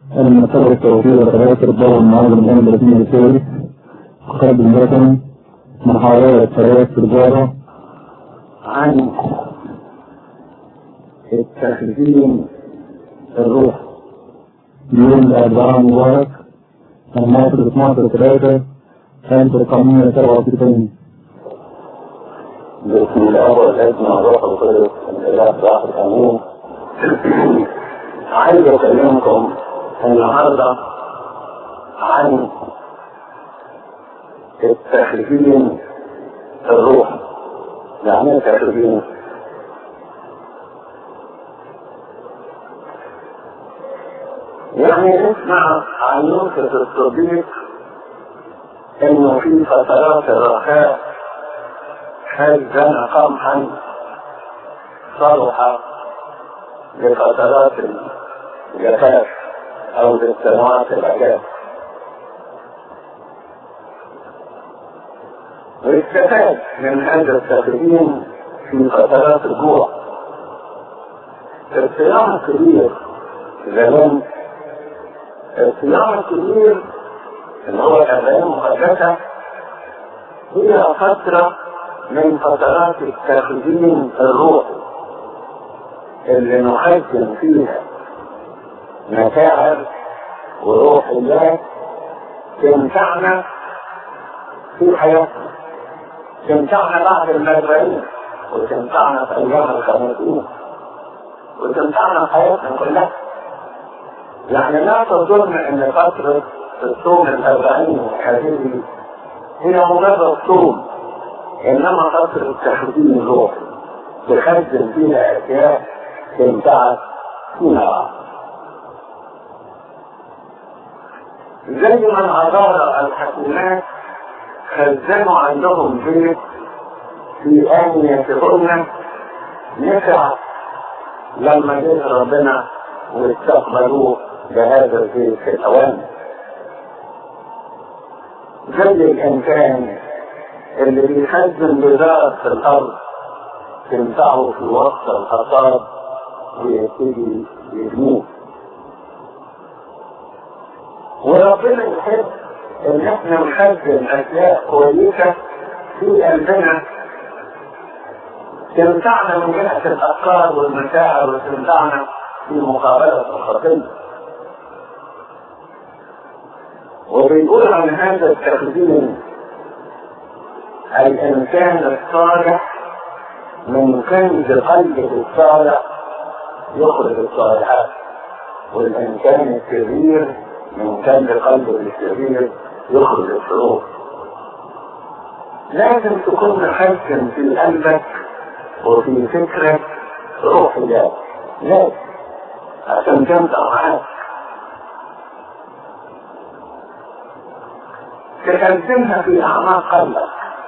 المسار التوفيق وثلاثة الدور المعارض من أهل الذين الثالث قرب الوطن محاولة ثلاثة الجارة عن التخزين الروح يوم الأربعاء مبارك الماطر 12 3 كانت القانون 37 بسم الله والابن والروح القدس الاله الواحد امين عايز اكلمكم النهارده عن التخزين الروح يعني ايه تخزين يعني نسمع عن يوسف الصديق انه في فترات الرخاء خزن قمحا صلح لفترات الجفاف او للسنوات الاجاف واستفاد من هذا التخزين في فترات الجوع الصيام الكبير زمان الصيام الكبير اللي هو الأيام المقدسة هي فترة من فترات التخزين الروحي اللي نخزن فيها مشاعر وروحيات تنفعنا في حياتنا تنفعنا بعد الأربعين وتنفعنا في أيام الخمسين وتنفعنا في حياتنا كلها يعني لا تظن ان فترة الصوم الأربعين هذه هي مجرد صوم إنما فترة التخزين الروحي تخزن فيها أشياء تنفعك فيما بعد زي ما العذارى الحكومات خزنوا عندهم زيت في آنيتهن نفع لما جه ربنا واستقبلوه بهذا الزيت في الأوان زي الإنسان اللي بيخزن بذات في الأرض تنفعه في وسط الحصاد ويبتدي يبنيه وربنا يحب ان احنا نخزن اشياء كويسة في قلبنا تنفعنا من جهة الافكار والمشاعر وتنفعنا في مقابلة الخطية وبيقول عن هذا التخزين الإنسان الصالح من كنز قلبه الصالح يخرج الصالحات والإنسان الشرير من كنز قلبه الشرير يخرج الشرور لازم تكون محسن في قلبك وفي فكرك روحيات لازم عشان تنفع معاك تخزنها في أعماق قلبك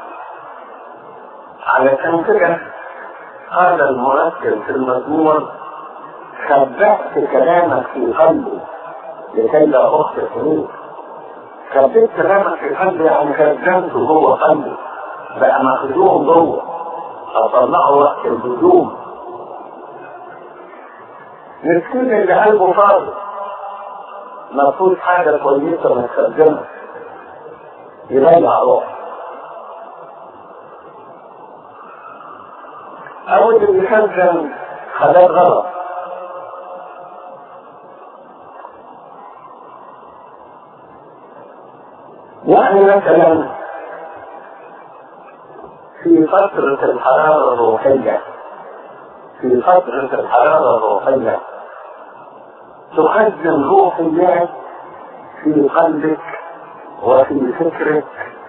علشان كده قال المرتب في المزمور خبأت كلامك في قلبي لكي لا أخطئ فيه خبيت كلامك في قلبي يعني خزنته جوه قلبي بقى مخزون جوه أطلعه وقت الهجوم مسكين اللي قلبه فاضي مفروض حاجة كويسة متخزنة يضيع روح أو اللي بيخزن حاجات غلط يعني مثلا في فترة الحرارة الروحية في فترة الحرارة الروحية تخزن روحيات في قلبك وفي فكرك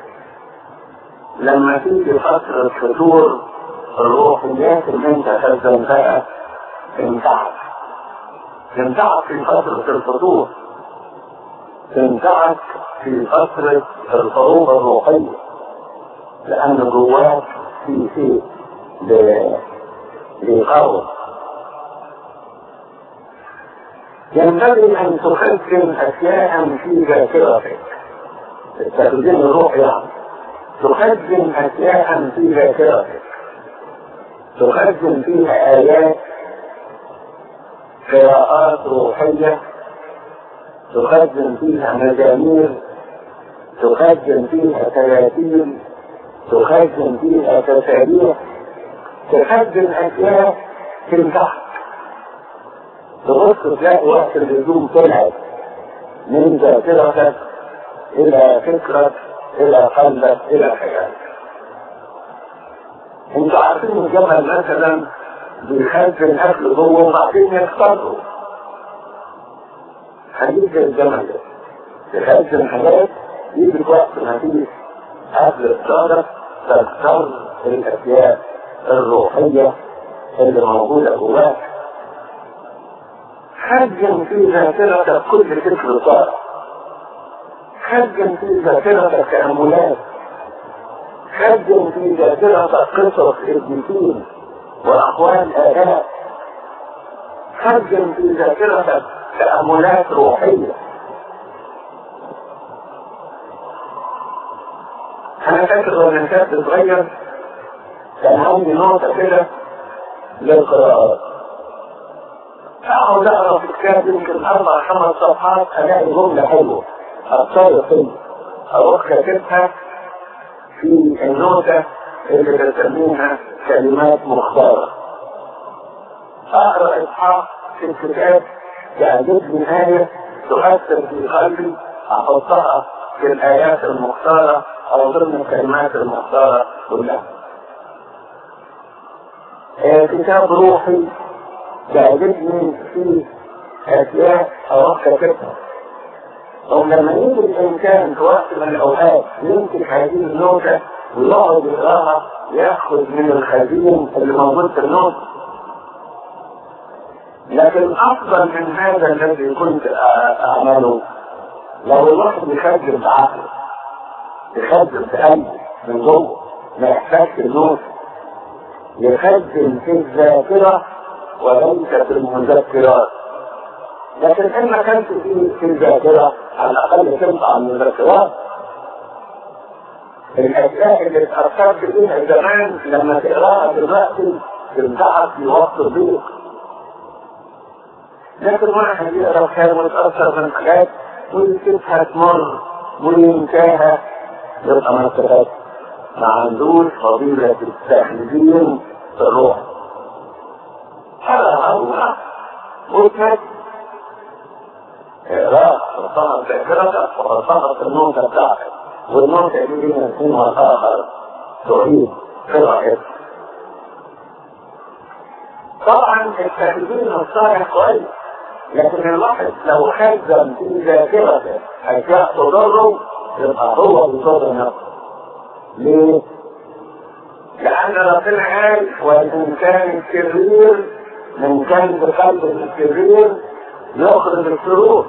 لما تيجي فترة فتور الروحيات اللي انت خزنتها تنفعك تنفعك في فترة الفطور تنفعك في فترة الحروب الروحية لأن جواك في شيء بيقوم ينبغي أن تخزن أشياء في ذاكرتك التخزين الروح يعني تخزن أشياء في ذاكرتك تخزن فيها آيات قراءات روحية تخزن فيها مزامير تخزن فيها تياتيل تخزن فيها تساريح تخزن اشياء تنفعك تبص تلاقي وقت الهجوم طلعت من ذاكرتك الى فكرك الى قلبك الى حياتك انتوا عارفين الجمل مثلا بيخزن اكل جوه وبعدين يختاره حديث الجمل ده بيخزن حاجات يجي وقت ما فيه اكل الصادق تختار الاشياء الروحيه اللي موجوده جواك خزن في ذاكرتك كل فكر صالح خزن في ذاكرتك تأملات خزن في ذاكرتك قصص ابن وأقوال آلاء خزن في ذاكرتك تأملات روحية أنا فاكر لما كنت صغير كان عندي نقطة كده للقراءات أقعد أقرأ في الكتاب يمكن أربع خمس صفحات ألاقي جملة حلوة أبصار حلوة أروح كاتبها في النوتة اللي بسميها كلمات مختارة أقرأ إصحاح في الكتاب يعجبني آية تؤثر في قلبي أحطها في الآيات المختارة أو ضمن الكلمات المختارة كلها. آه كتاب روحي يعجبني فيه أشياء أروح كاتبها. أو لما يجي الإنسان في وقت من الأوقات يمسك هذه النوتة ويقعد يقراها ياخذ من الخزين اللي موجود في النوتة. لكن أفضل من هذا الذي كنت أعمله لو الواحد يخزن بعقله يخزن في قلبه من جوه ما يحتاجش النوت يخزن في الذاكرة وليس في المذكرات لكن إن ما كانت في في الذاكرة على الأقل تنفع من المذكرات الأشياء اللي اتأثرت بيها زمان لما تقراها دلوقتي تنفعك في وقت الضيق لكن واحد يقرا كلام ويتأثر من حاجات ويشوفها تمر وينتهى يبقى ما استفاد ما عندوش فضيلة التحليل في الروح هذا هو وكانت اقرا وصنع ذاكرتك وصنع النوتة بتاعتك والنوتة دي من سنين آخر تعيد في رأيك طبعا التحليل الصالح كويس لكن الواحد لو خزن في ذاكرته اشياء تضره يبقى هو بيضر نفسه. ليه؟ لأن ربنا قال والإنسان الشرير من كان بقلب الشرير يخرج الشرور.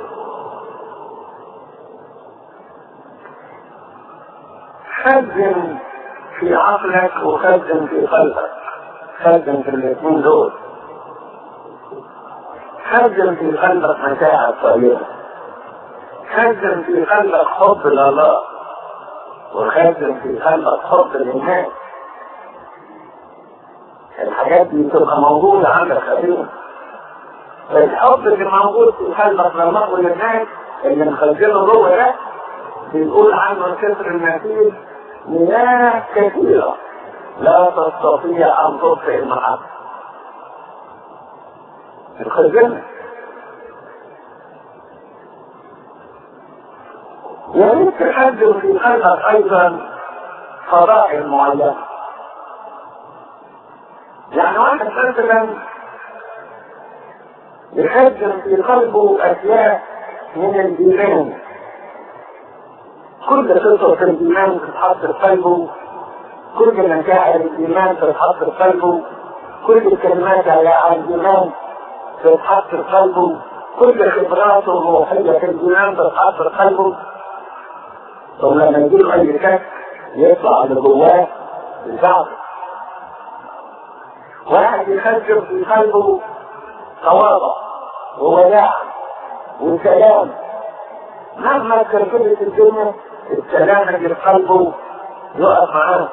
خزن في عقلك وخزن في قلبك. خزن في الاثنين دول. خزن في قلبك متاعب طيبة خزن في قلبك حب لله وخزن في قلبك حب للناس الحاجات دي تبقى موجودة عندك خفيفة الحب اللي موجود في قلبك لله للناس اللي مخزنه جوه ده بيقول عنه الكسر المسيح مياه كثيرة لا تستطيع أن تطفئ المحبة الخزانة وريت تحدث في قلبك أيضا فضائل معينة يعني واحد مثلا يخزن في قلبه أشياء من الإيمان كل قصة في الإيمان تتحط في قلبه كل مشاعر الإيمان تتحط في قلبه كل الكلمات على الإيمان تتحط في قلبه كل خبراته الروحية في الإيمان تتحط في قلبه ثم لما يجيله أي شك يطلع اللي جواه يساعده واحد يخزن في قلبه تواضع ووداع وسلام مهما كركبت الدنيا السلام اللي في قلبه يقف معاه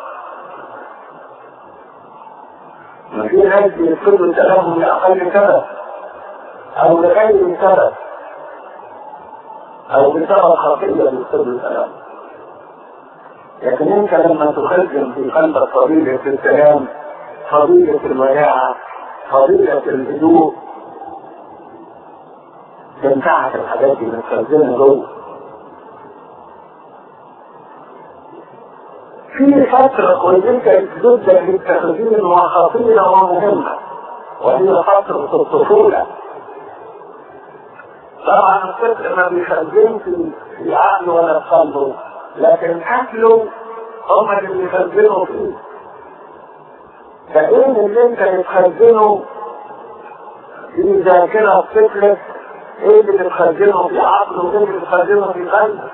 ما في ناس بيفقدوا سلامهم لأقل سبب أو لغير سبب او بسبب خطيه لسر الكلام لكن انت لما تخزن في قلبك فضيلة الكلام فضيلة الوداعة فضيلة الهدوء تنفعك الحاجات اللي متخزنة جوه في فترة كويسة جدا للتخزين وخطيرة ومهمة وهي فترة الطفولة طبعا الطفل ما بيخزنش في عقله ولا في قلبه لكن اهله هم اللي بيخزنوا فيه فايه اللي انت بتخزنه في ذاكرة طفلك ايه اللي بتخزنه في عقله وايه اللي بتخزنه في قلبه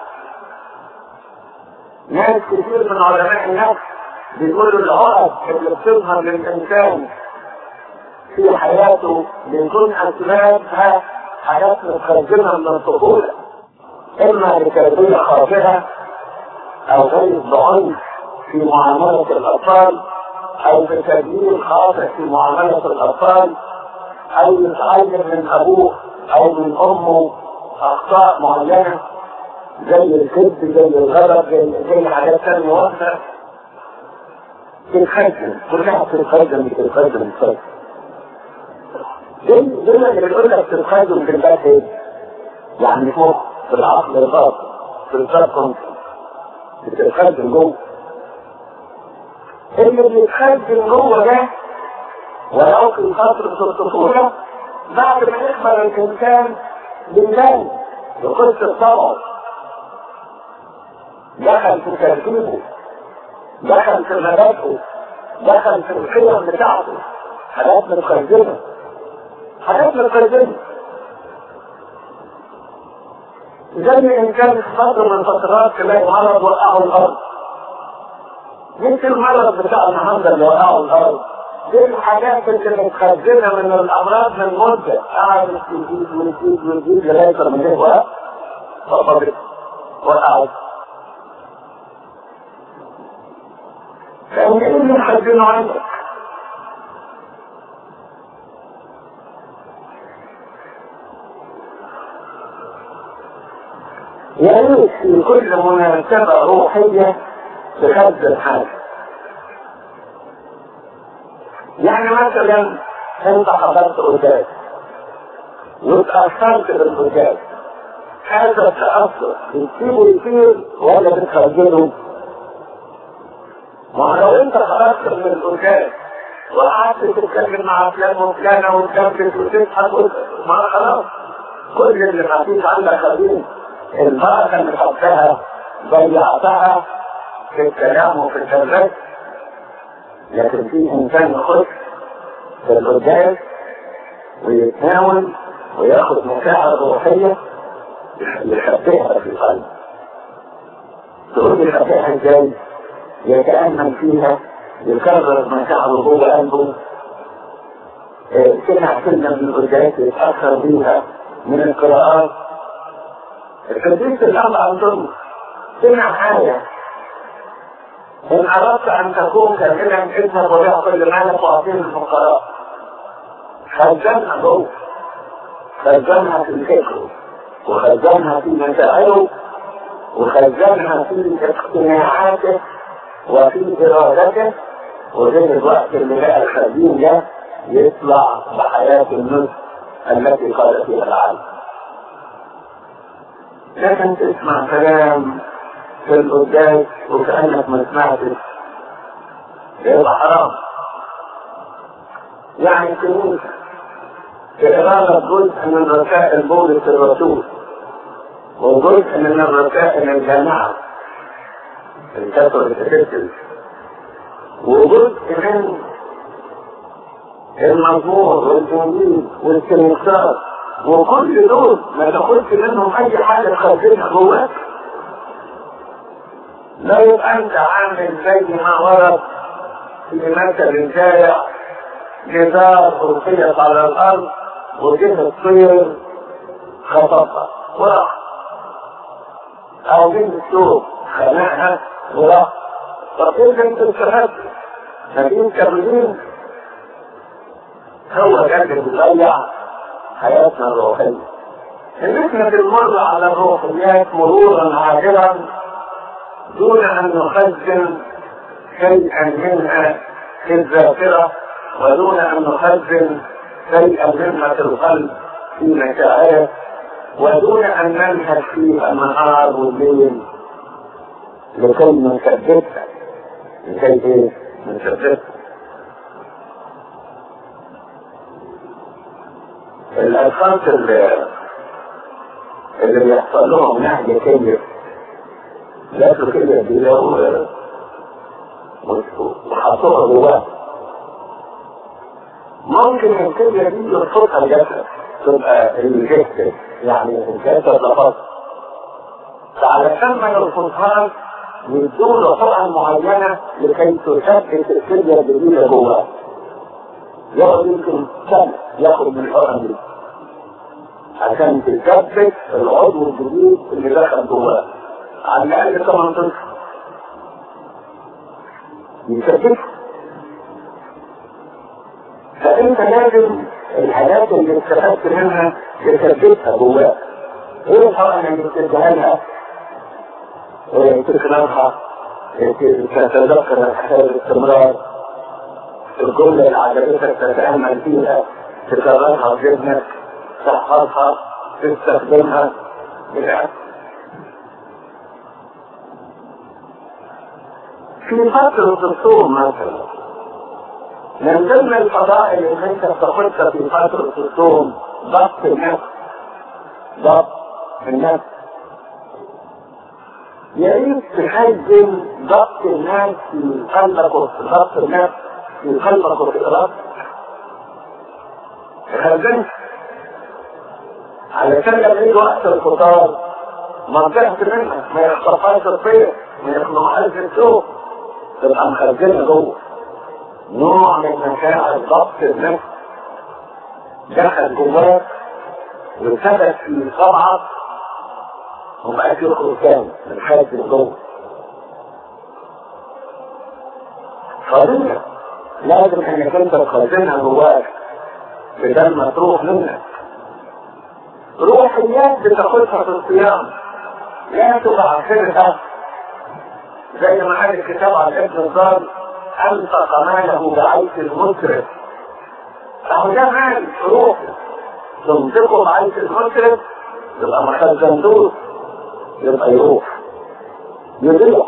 ناس كتير من علماء النفس بيقولوا العقد اللي بتظهر للانسان في حياته بيكون اسبابها حاجات متخزنه من الطفوله اما لتربيه خاطئه او غير عنف في معامله الاطفال او بتدبير خاطئ في معامله الاطفال او يتعلم من ابوه او من امه اخطاء معينه زي الكذب زي الغلط زي زي حاجات ثانيه واحده تتخزن كلها تتخزن بتتخزن بتتخزن دول دول اللي بيقول لك تتخزن في البيت ايه؟ يعني فوق في العقل الباطن في الفرق بتتخزن جوه اللي بيتخزن جوه ده ولو في فترة الطفولة بعد ما يكبر الإنسان بالله بقصة طبعه دخل في تركيبه دخل في مبادئه دخل في القيم بتاعته حاجات متخزنة حاجات متخزنة زي إنسان في فترة من فترات تلاقي مرض وقعه الأرض يمكن المرض بتاع النهارده اللي وقعه الأرض دي الحاجات اللي متخزنة من الأمراض من مدة قعد يزيد ويزيد ويزيد لغاية لما جه وقع فقط وقعت كان ايه اللي مخزنه عندك؟ يا ريت في كل مناسبة روحية تخزن حاجة. يعني مثلا انت حضرت قداس واتأثرت بالقداس هذا التأثر بتسيبه يطير ولا بتخزنه؟ ما لو انت خرجت من القداس وقعدت تتكلم مع فلان وفلانة وتكبر وتضحك ما خلاص كل اللي خفيف عندك خفيف البركة اللي خدتها ضيعتها في الكلام وفي الكلام لكن في انسان يخش في القداس ويتناول وياخد مشاعر روحية يخبئها في القلب تقول لي يخبئها ازاي؟ يتأمل فيها يكرر مشاعره جوه قلبه سمع كلمة من القداس يتأثر بيها من القراءات القديس الأب عندهم سمع حاجة إن أردت أن تكون كاملا اذهب وبيع كل مالك وأعطيه الفقراء خزنها جوه خزنها في فكره وخزنها في مشاعره وخزنها في اقتناعاته وفي إرادته وغير الوقت اللي بقى الخزين ده يطلع بحياة النصف التي قال فيها العالم لكن تسمع كلام في القداس وكأنك ما سمعتش يبقى حرام يعني كنيسة إرادة جزء من رسائل بولس الرسول وجزء من الرسائل الجامعة الكاثوليك كريستيان وجزء من المزمور والانجيل والكنيسات وكل دول ما تاخدش منهم اي حاجه تخزنها جواك لا يبقى انت عامل زي ما ورد في مثل شائع جدار ألقيت على الأرض وجه الطير خطفها وراح أو جه السوق خنقها وراح طب كيف انت انتهت لكن كاملين هو ده اللي بيضيع حياتنا الروحية ان احنا بنمر على الروحيات مرورا عاجلا دون ان نخزن شيئا منها في الذاكرة ودون ان نخزن شيئا منها في القلب في مشاعر ودون ان ننهج فيها نهار وليل لكي نثبتها لكي ايه؟ نثبتها الاشخاص اللي اللي بيحصل لهم نهج كبير لكن كده دي لو وحطوها جواه ممكن الكلية دي يرفضها الجسد تبقى الجسد يعني الجسد لفظ فعلشان ما يرفضهاش يدوا حقن معينة لكي تثبت الكلية الجديدة جواه يقعد يمكن سنة ياخد من الحقن دي عشان تثبت العضو الجديد اللي دخل جواه على الاقل 8 اشهر يثبته فانت لازم الحاجات اللي استفدت منها تثبتها جواك ايه الحقن اللي بتديها لها تكررها تتذكر الحكايه باستمرار الجمله اللي عجبتك تتامل فيها تكررها في ذهنك تحفظها تستخدمها بالعكس في فترة الصوم مثلا من ضمن الفضائل اللي انت بتاخدها في فترة الصوم ضبط النفس ضبط النفس يا ريت تخزن ضبط الناس في قلبك وضبط النفس في قلبك وفي ارادتك خزنها علشان لما يجي وقت الفطار ما طلعت منها ما يخطفهاش الصيف ما يخنقهاش السوق تبقى مخزنه جوه نوع من مشاعر ضبط النفس دخل جواك وثبت في طبعك وبقى في خرسان من خارج جوه قضية لازم انك انت تخزنها جواك بدل ما تروح منك روحيات بتاخدها في الصيام لا تبعثرها زي ما قال الكتاب على ابن الضال انفق ماله بعيش المسرف اهو ده مال روحي تنفقه بعيش المسرف يبقى ما خزنتوش يبقى يروح يضيع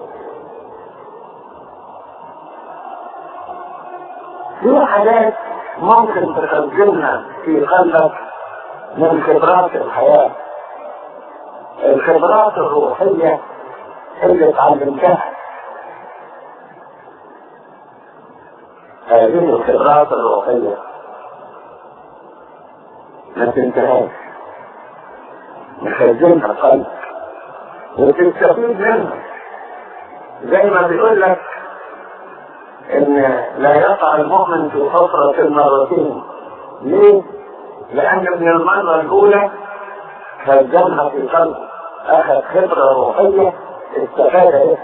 في حاجات ممكن تخزنها في قلبك من خبرات الحياة الخبرات الروحية اللي اتعلمتها هذه الخبرات الروحية ما تنتهاش نخزنها قلبك وتستفيد منها زي ما بيقول لك ان لا يقع المؤمن في حفرة مرتين ليه؟ لأن من المرة الأولى خزنها في قلبه أخذ خبرة روحية استفاد إيه؟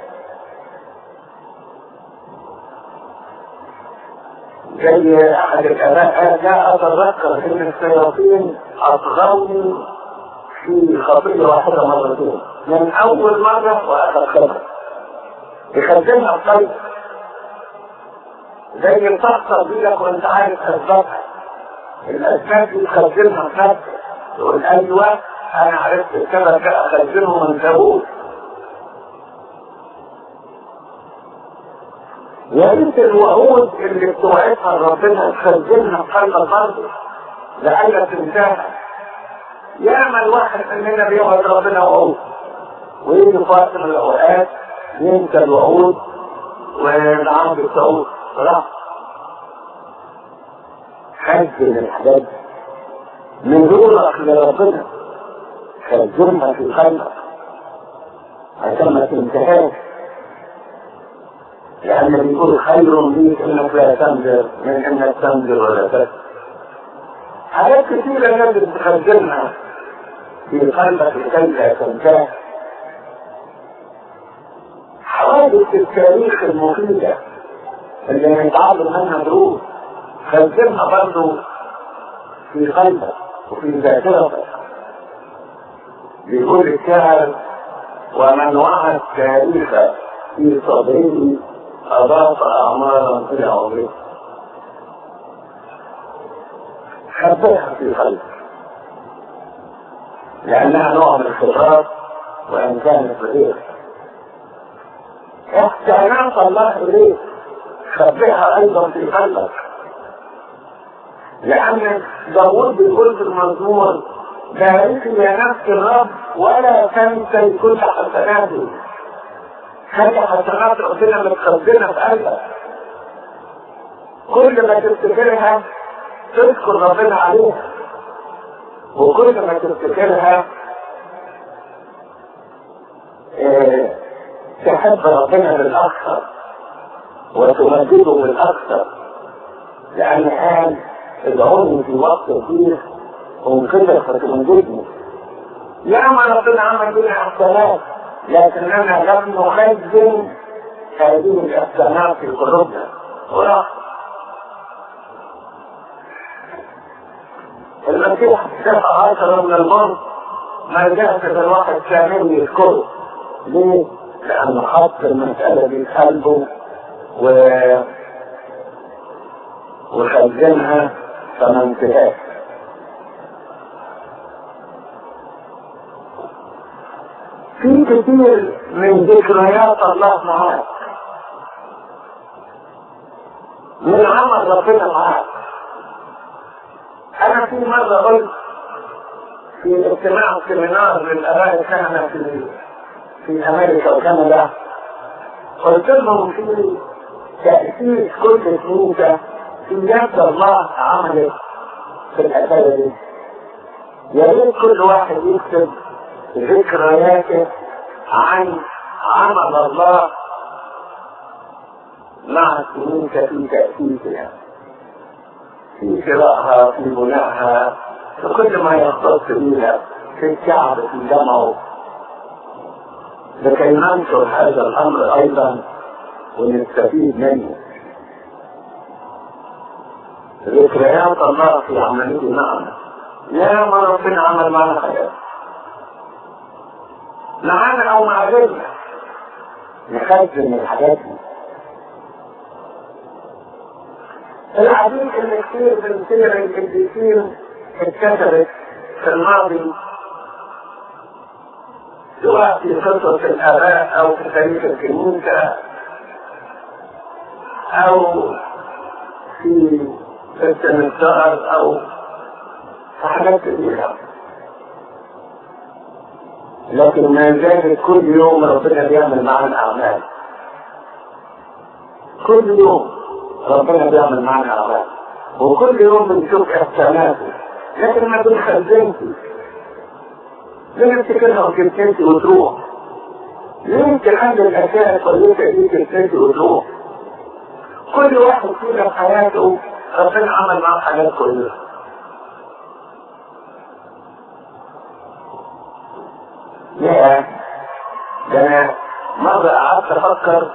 زي أحد الآباء قال لا أتذكر أن الشياطين أطغوني في خطية واحدة مرتين من أول مرة وأخذ خبرة يخزنها في قلبه زي الفحصة دي لك وانت عارف أسبابها الاسباب دي خزنها فات يقول ايوه انا عرفت السبب ده اخزنه من داوود يا ريت الوعود اللي بتوعدها ربنا تخزنها في قلبك برضه لأنك تنساها ياما الواحد مننا بيوعد ربنا وعود ويجي في وقت من الاوقات ينسى الوعود والعمل التعود خلاص خزن الحاجات من دورك لربنا خزنها في قلبك عشان ما تنتهاش لأن بيقول خير ليك إنك لا تنذر من إنك تنذر ولا تسر حاجات كثيرة لازم تخزنها في قلبك لكي لا تنتهي حوادث التاريخ المفيدة اللي نتعلم منها دروس خزنها برضه في قلبك وفي ذاكرتك بيقول الشاعر ومن وعى التاريخ في صدره أضاف أعمارا إلى عمره خبرها في قلبك لأنها نوع من الخبرات وإن كانت غير احترامات الله إليك خبرها أيضا في قلبك لأن داوود بيقول في المزمور باركي يا نفس الرب ولا تنسي كل حسناته خلي حسنات ربنا متخزنة في قلبك كل ما تفتكرها تذكر ربنا عليها وكل ما تفتكرها اه تحب ربنا بالاكثر وتمجده بالاكثر لان قال ادعوني في وقت كبير ومن فتمجدني يا ما ربنا عمل بنا احسانات لكننا لم نخزن هذه الاحسانات في قلوبنا وراح المسيح دفع عشرة من الموت ما جاء في الواحد كامل يذكره ليه؟ لأنه حط المسألة دي في قلبه و وخزنها فما انتهاش في كثير من ذكريات الله معاك من عمل ربنا معاك انا في مرة قلت في اجتماع سيمينار للاباء كان في في امريكا وكندا قلت لهم في تأسيس كل كنيسة في يد الله عملت في الأسئلة دي يا ريت كل واحد يكتب ذكرياته عن عمل الله مع الكنيسة في تأسيسها في شرائها في بنائها في كل ما يختص بها في الشعب في جمعه لكي ننشر هذا الامر ايضا ونستفيد منه ذكريات الله في عمله معنا يا ما ربنا عمل معنا حاجات معانا او مع غيرنا نخزن الحاجات دي العديد اللي كتير من سير القديسين اتكتبت في الماضي سواء في قصص الآباء أو في تاريخ الكنيسة أو في السمسار أو في حاجات كثيرة لكن ما زال كل يوم ربنا بيعمل معنا أعمال كل يوم ربنا بيعمل معنا أعمال وكل يوم بنشوف إحساناته لكن ما بنخزنش ليه نفتكرها وكلمتي وتروح ليه يمكن عند الاشياء الكويسه دي كلمتي وتروح كل واحد فينا في حياته ربنا عمل معاه حاجات كويسه لا ده انا مرة قعدت افكر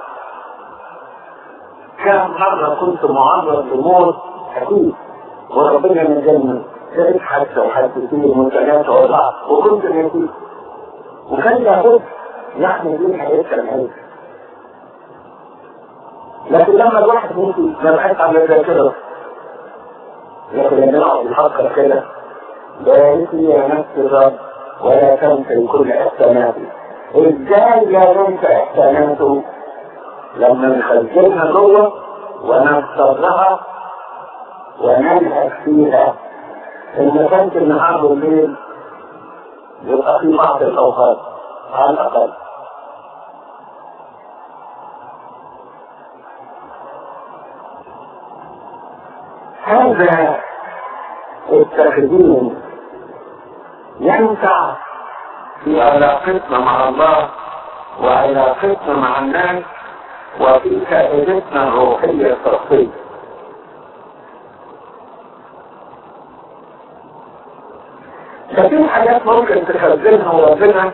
كم مرة كنت معرض لموت اكيد وربنا نجلنا لقيت حادثة وحادثتين ومنتجات وضعف وكنت نسيت وكان لابد يعني دي حياتها العيش لكن لما الواحد ممكن لما على زي كده لكن لما نقعد نفكر كده بارك لي يا نفس الرب ولا تنسى كل احساناتي ازاي لا ننسى احساناته لما نخزنها جوه ونفسرها وننهك فيها إن كانت النهار والليل يبقى في بعض الأوقات على الأقل هذا التخديم ينفع في علاقتنا مع الله وعلاقتنا مع الناس وفي فائدتنا الروحية الشخصية ففي حاجات ممكن تخزنها وربنا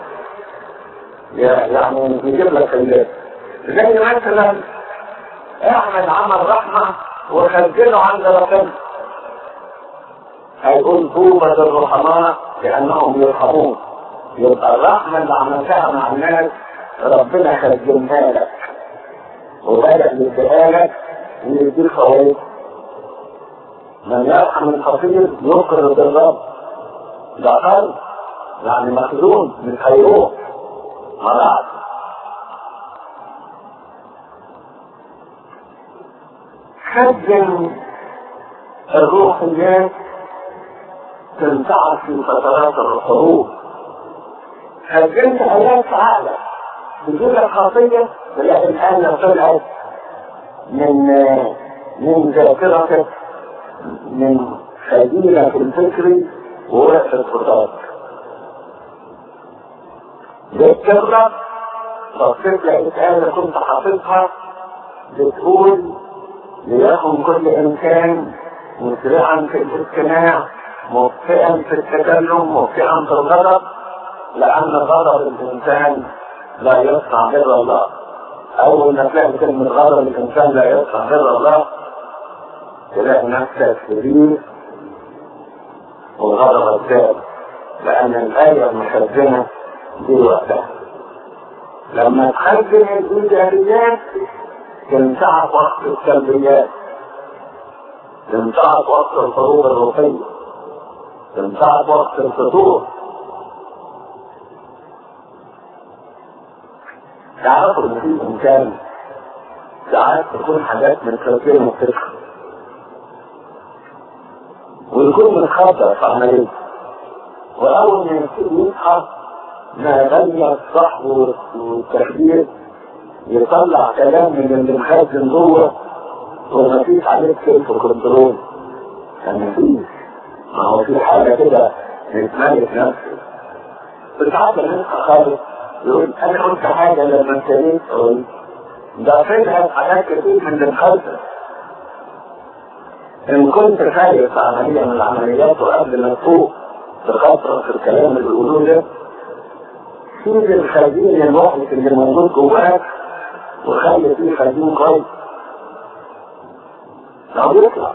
يعني يجيب لك الليل زي مثلا اعمل عمل رحمة وخزنه عند ربنا هيقول طوبى للرحماء لأنهم يرحمون يبقى الرحمة اللي عملتها مع الناس ربنا خزنها لك وبدأ يديها لك ويديك فوائد من يرحم الفقير يقرض الرب ده قلب يعني مخزون من خيروه مرات خزن الروحيات تنفعك في فترات الحروب خزنت آيات عقلك تجيب خاصية تلاقي الآن طلعت من من ذاكرتك من خزينة الفكري ووقت الخطاب ذكرت بصيت لقيت آية كنت حافظها بتقول ليكن كل إنسان مسرعا في الاستماع مبطئا في التكلم مبطئا في الغضب لأن غضب الإنسان لا يصنع بر الله أول ما تلاقي كلمة غضب الإنسان لا يصنع بر الله تلاقي نفسك شرير والغضب الزاد لأن الآية المخزنة دي وقتها لما تخزن الإيجابيات تنفعك وقت السلبيات تنفعك وقت الحروب الروحية تنفعك وقت الفتور تعرفوا ان في امكان ساعات تكون حاجات من خلفيه مختلفه ويكون من خطر في عمليه واول ما يبتدي يصحى ما غني الصح والتخدير يطلع كلام من اللي مخزن جوه وما فيش عليه سيلف كنترول يعني فيش ما هو في حاجه كده بتميز نفسه ساعات الناس خالص يقول انا قلت حاجه لما ابتديت اقول ده فيها حاجات كتير من الخلفه ان كنت خايف عمليه من العمليات وقبل ما تفوق تخاطر في الكلام اللي بيقولوه ده شيل الخزين المحدث اللي موجود جواك وخلي فيه خزين كويس لو يطلع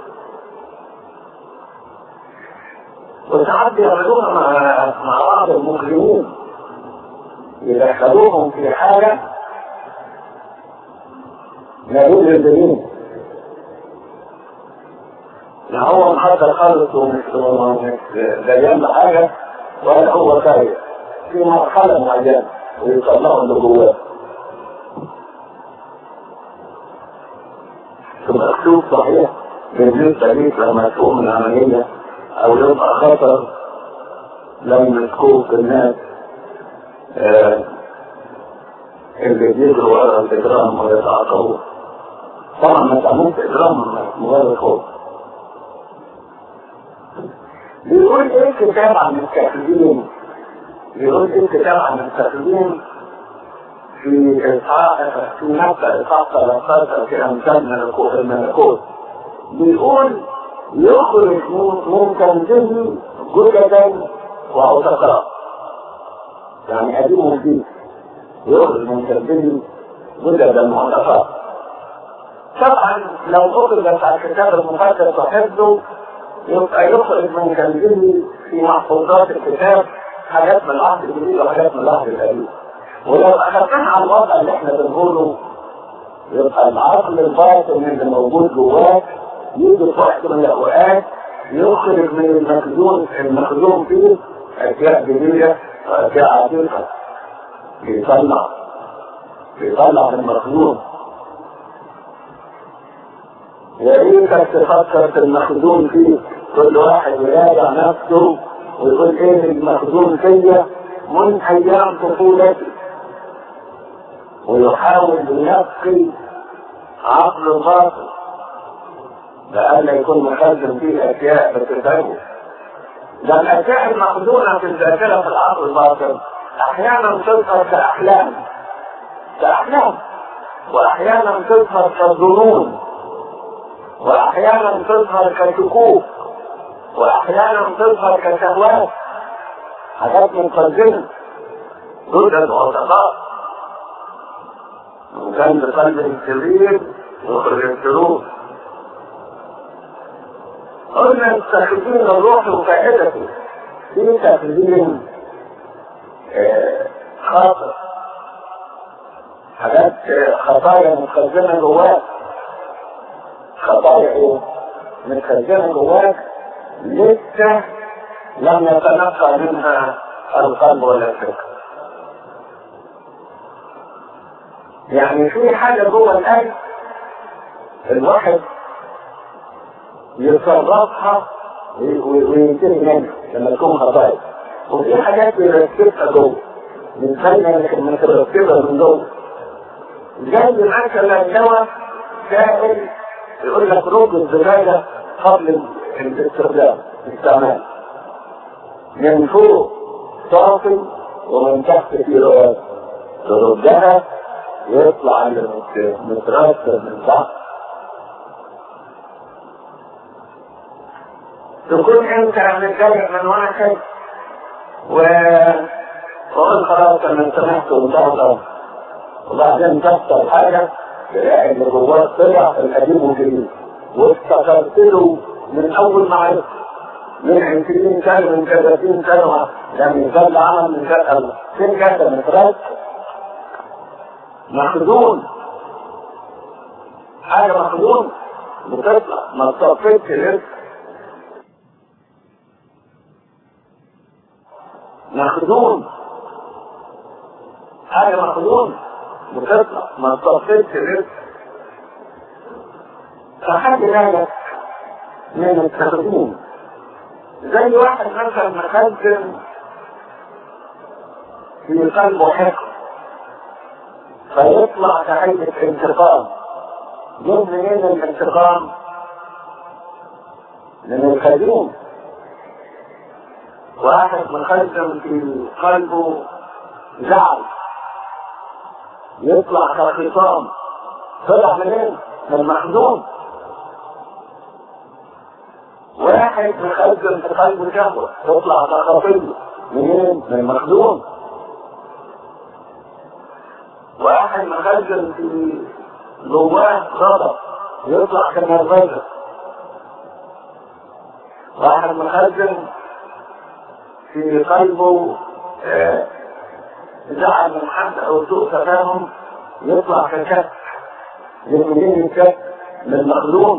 وساعات بيعملوها مع مع بعض المجرمين يدخلوهم في حاجة لا يوجد دليل لا هو محضر خالص ومش ومش ديان حاجة ولا هو خايف في مرحلة معينة ويطلعوا اللي جواه تبقى اسلوب صحيح بالنسبة ليك لما تقوم من عملية او يبقى خطر لما يسكوك الناس آه اللي بيجروا ورا الاجرام ويتعاقبوه طبعا ما تعملش اجرام مجرد خوف بيقول ايه الكتاب عن الكافرين بيقول ايه الكتاب عن الكافرين في إصحاح في نفس إصحاح 13 في أمثال ملكوت الملكوت بيقول يخرج من كنزه جددا وعتقاء يعني قديم وجديد يخرج من كنزه جددا وعتقاء طبعا لو أخرجت على الكتاب المقدس وحفظه يبقى يخرج من كنزه في محفوظات الكتاب حاجات من العهد الجديد وحاجات من العهد القديم ولو أخذناها على الوضع اللي احنا بنقوله يبقى العقل الباطن اللي موجود جواك يجي في وقت من الأوقات يخرج من المخزون المخزون فيه أشياء جديدة وأشياء عتيقة بيطلع بيطلع من المخزون يا ريتك تفكر في المخزون فيه كل واحد يراجع نفسه ويقول ايه المخزون فيا من ايام طفولتي ويحاول ينقي عقل الباطل لألا يكون مخزن فيه أشياء بتتعبه ده الأشياء المخزونة في الذاكرة في العقل الباطن أحيانا تظهر كأحلام كأحلام وأحيانا تظهر كظنون وأحيانا تظهر كشكوك وأحيانا تظهر كشهوات حاجات مخزنة جدا وعتقاء وكان بقلب الكبير يخرج الشرور قلنا التخزين الروح وفائدته في تخزين آه، خاطئ حاجات آه، خطايا متخزنة جواك خطايا ايه؟ متخزنة جواك لسه لم يتنقى منها القلب ولا الفكر يعني في حاجة جوه القلب الواحد يصرفها وينتهي منها لما تكون خطايا وفي حاجات بيركبها جوه من ثانية لكن متركبة من جوه زي مثلا الدواء سائل يقول لك روج الزبالة قبل الاستخدام الاستعمال من فوق صافي ومن تحت في رؤاس تردها يطلع اللي مترتب من تحت تكون انت متضايق من واحد و وقل خلاص انا سمحت وانتهى وبعدين تحصل حاجه تلاقي اللي جواه طلع القديم والجديد وافتكرت له من اول ما عرفت من 20 سنه من 30 سنه لما يزال عمل من كذا فين كذا مترتب مخزون حاجه مخزون بتطلع ما تصفيتش لسه مخزون حاجة مخزون بتطلع ما تصفيتش لسه فحد بالك من التخزين زي واحد مثلا مخزن في قلبه حقد فيطلع كهيئة انتقام جه منين الانتقام؟ من الخزين واحد مخزن في قلبه زعل يطلع كخصام طلع منين؟ من المخزون واحد مخزن في قلبه شهوة يطلع كخطية منين؟ من المخزون واحد مخزن في جواه غضب يطلع كنرفزة واحد مخزن في قلبه آه، زعل من حد او سوء تفاهم يطلع كشك يمكن الشك من مخزون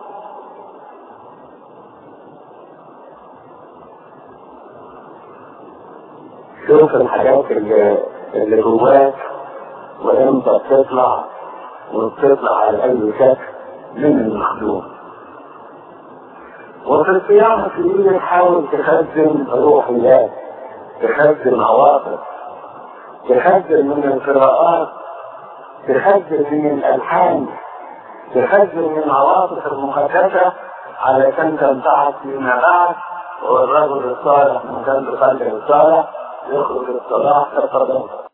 شوف الحاجات اللي, اللي جواك وانت بتطلع وبتطلع على اي شكل من المخزون وفي الصيام الكبير حاول تخزن روحيات تخزن عواطف تخزن من القراءات تخزن من الالحان تخزن من العواطف المقدسه علشان تنفعك فيما بعد والرجل الصالح من قلب قلبه الصالح يخرج الصلاح كالقدم